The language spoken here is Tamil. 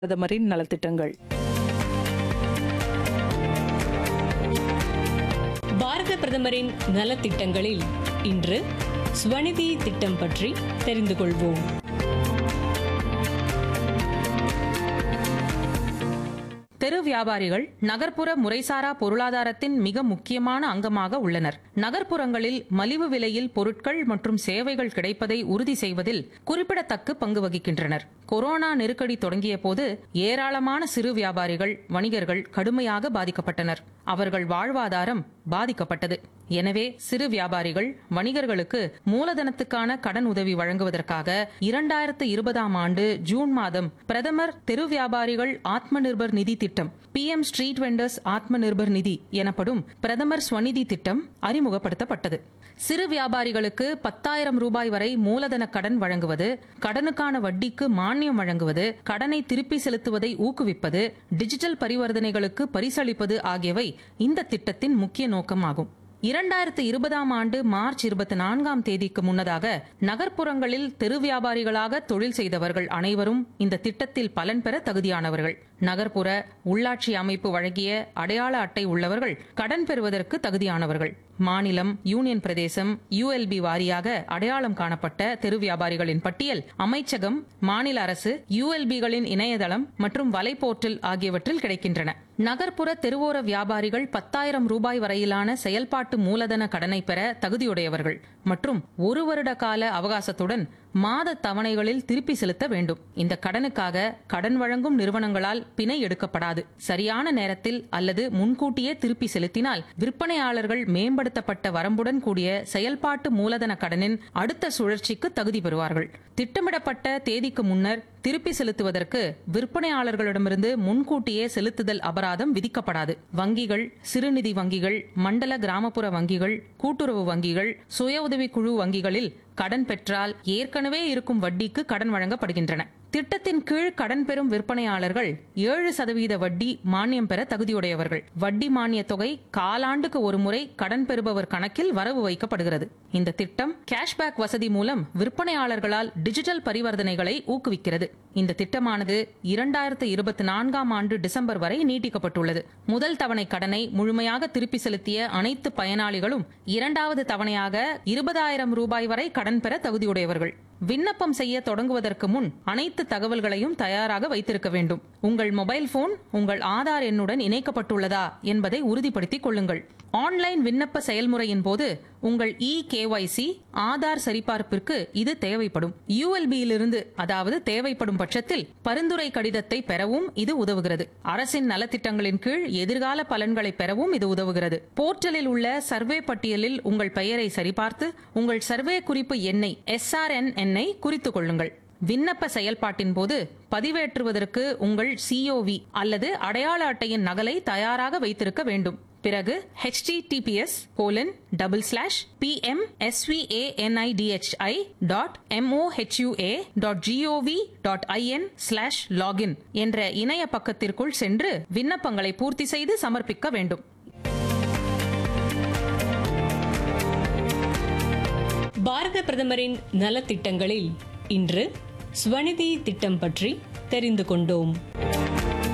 பிரதமரின் நலத்திட்டங்கள் பாரத பிரதமரின் நலத்திட்டங்களில் இன்று ஸ்வநிதி திட்டம் பற்றி தெரிந்து கொள்வோம் தெரு வியாபாரிகள் நகர்ப்புற முறைசாரா பொருளாதாரத்தின் மிக முக்கியமான அங்கமாக உள்ளனர் நகர்ப்புறங்களில் மலிவு விலையில் பொருட்கள் மற்றும் சேவைகள் கிடைப்பதை உறுதி செய்வதில் குறிப்பிடத்தக்க பங்கு வகிக்கின்றனர் கொரோனா நெருக்கடி தொடங்கிய போது ஏராளமான சிறு வியாபாரிகள் வணிகர்கள் கடுமையாக பாதிக்கப்பட்டனர் அவர்கள் வாழ்வாதாரம் பாதிக்கப்பட்டது எனவே சிறு வியாபாரிகள் வணிகர்களுக்கு மூலதனத்துக்கான கடன் உதவி வழங்குவதற்காக இரண்டாயிரத்து இருபதாம் ஆண்டு ஜூன் மாதம் பிரதமர் தெரு வியாபாரிகள் ஆத்ம நிர்பர் நிதி திட்டம் பி எம் ஸ்ட்ரீட் வெண்டர்ஸ் ஆத்ம நிர்பர் நிதி எனப்படும் பிரதமர் ஸ்வநிதி திட்டம் அறிமுகப்படுத்தப்பட்டது சிறு வியாபாரிகளுக்கு பத்தாயிரம் ரூபாய் வரை மூலதன கடன் வழங்குவது கடனுக்கான வட்டிக்கு மானியம் வழங்குவது கடனை திருப்பி செலுத்துவதை ஊக்குவிப்பது டிஜிட்டல் பரிவர்த்தனைகளுக்கு பரிசளிப்பது ஆகியவை இந்த திட்டத்தின் முக்கிய நோக்கமாகும் இரண்டாயிரத்து இருபதாம் ஆண்டு மார்ச் இருபத்தி நான்காம் தேதிக்கு முன்னதாக நகர்ப்புறங்களில் தெரு வியாபாரிகளாக தொழில் செய்தவர்கள் அனைவரும் இந்த திட்டத்தில் பலன் பெற தகுதியானவர்கள் நகர்ப்புற உள்ளாட்சி அமைப்பு வழங்கிய அடையாள அட்டை உள்ளவர்கள் கடன் பெறுவதற்கு தகுதியானவர்கள் மாநிலம் யூனியன் பிரதேசம் யுஎல்பி வாரியாக அடையாளம் காணப்பட்ட தெரு வியாபாரிகளின் பட்டியல் அமைச்சகம் மாநில அரசு யுஎல்பிகளின் இணையதளம் மற்றும் வலைப்போர்ட்டல் ஆகியவற்றில் கிடைக்கின்றன நகர்ப்புற தெருவோர வியாபாரிகள் பத்தாயிரம் ரூபாய் வரையிலான செயல்பாட்டு மூலதன கடனை பெற தகுதியுடையவர்கள் மற்றும் ஒரு வருட கால அவகாசத்துடன் மாத தவணைகளில் திருப்பி செலுத்த வேண்டும் இந்த கடனுக்காக கடன் வழங்கும் நிறுவனங்களால் பிணை எடுக்கப்படாது சரியான நேரத்தில் அல்லது முன்கூட்டியே திருப்பி செலுத்தினால் விற்பனையாளர்கள் மேம்படுத்தப்பட்ட வரம்புடன் கூடிய செயல்பாட்டு மூலதன கடனின் அடுத்த சுழற்சிக்கு தகுதி பெறுவார்கள் திட்டமிடப்பட்ட தேதிக்கு முன்னர் திருப்பி செலுத்துவதற்கு விற்பனையாளர்களிடமிருந்து முன்கூட்டியே செலுத்துதல் அபராதம் விதிக்கப்படாது வங்கிகள் சிறுநிதி வங்கிகள் மண்டல கிராமப்புற வங்கிகள் கூட்டுறவு வங்கிகள் சுய உதவிக்குழு வங்கிகளில் கடன் பெற்றால் ஏற்கனவே இருக்கும் வட்டிக்கு கடன் வழங்கப்படுகின்றன திட்டத்தின் கீழ் கடன் பெறும் விற்பனையாளர்கள் ஏழு சதவீத வட்டி மானியம் பெற தகுதியுடையவர்கள் வட்டி மானிய தொகை காலாண்டுக்கு ஒரு முறை கடன் பெறுபவர் கணக்கில் வரவு வைக்கப்படுகிறது இந்த திட்டம் கேஷ்பேக் வசதி மூலம் விற்பனையாளர்களால் டிஜிட்டல் பரிவர்த்தனைகளை ஊக்குவிக்கிறது இந்த திட்டமானது இரண்டாயிரத்து இருபத்தி நான்காம் ஆண்டு டிசம்பர் வரை நீட்டிக்கப்பட்டுள்ளது முதல் தவணை கடனை முழுமையாக திருப்பி செலுத்திய அனைத்து பயனாளிகளும் இரண்டாவது தவணையாக இருபதாயிரம் ரூபாய் வரை கடன் பெற தகுதியுடையவர்கள் விண்ணப்பம் செய்ய தொடங்குவதற்கு முன் அனைத்து தகவல்களையும் தயாராக வைத்திருக்க வேண்டும் உங்கள் மொபைல் போன் உங்கள் ஆதார் எண்ணுடன் இணைக்கப்பட்டுள்ளதா என்பதை உறுதிப்படுத்திக் கொள்ளுங்கள் ஆன்லைன் விண்ணப்ப செயல்முறையின் போது உங்கள் இ கேஒய்சி ஆதார் சரிபார்ப்பிற்கு இது தேவைப்படும் யூஎல்பியிலிருந்து அதாவது தேவைப்படும் பட்சத்தில் பரிந்துரை கடிதத்தை பெறவும் இது உதவுகிறது அரசின் நலத்திட்டங்களின் கீழ் எதிர்கால பலன்களை பெறவும் இது உதவுகிறது போர்ட்டலில் உள்ள சர்வே பட்டியலில் உங்கள் பெயரை சரிபார்த்து உங்கள் சர்வே குறிப்பு எண்ணை எஸ்ஆர்என் எண்ணை குறித்துக் கொள்ளுங்கள் விண்ணப்ப செயல்பாட்டின் போது பதிவேற்றுவதற்கு உங்கள் சிஓவி அல்லது அடையாள அட்டையின் நகலை தயாராக வைத்திருக்க வேண்டும் பிறகு https colon double slash PM SVANIDHI dot MOHUA dot GOV dot IN slash login என்ற இணைய பக்கத்திற்குள் சென்று விண்ணப்பங்களை பூர்த்தி செய்து சமர்ப்பிக்க வேண்டும் பாரத பிரதமரின் நலத்திட்டங்களில் இன்று ஸ்வநிதி திட்டம் பற்றி தெரிந்து கொண்டோம்